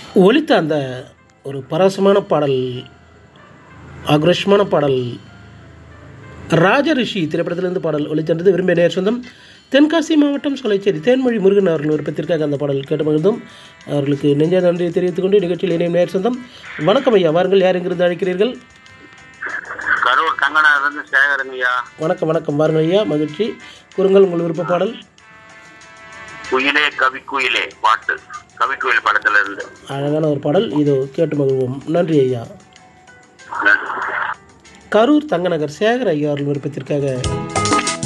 ஒலித்த அந்த ஒரு பரவசமான பாடல் ஆக்ரோஷமான பாடல் ராஜரிஷி திரைப்படத்திலிருந்து பாடல் ஒலித்தென்றது விரும்பிய நேர் சொந்தம் தென்காசி மாவட்டம் சொலைச்சேரி தேன்மொழி முருகன் அவர்கள் விருப்பத்திற்காக அந்த பாடல் கேட்டு மகிழ்ந்தோம் அவர்களுக்கு நெஞ்ச நன்றியை தெரிவித்துக் கொண்டு நிகழ்ச்சியில் இணையும் நேர் சொந்தம் வணக்கம் ஐயா வாருங்கள் யார் எங்கிருந்து அழைக்கிறீர்கள் கரூர் தங்கனார் இருந்து சேகரன் ஐயா வணக்கம் வணக்கம் வாருங்கள் ஐயா மகிழ்ச்சி கூறுங்கள் உங்கள் விருப்ப பாடல் குயிலே கவி குயிலே பாட்டு கவி குயில் படத்துல இருந்து அழகான ஒரு பாடல் இதோ கேட்டு மகிழ்வோம் நன்றி ஐயா நன்றி. கரூர் தங்கநகர் சேகர் ஐயா அவர்கள் விருப்பத்திற்காக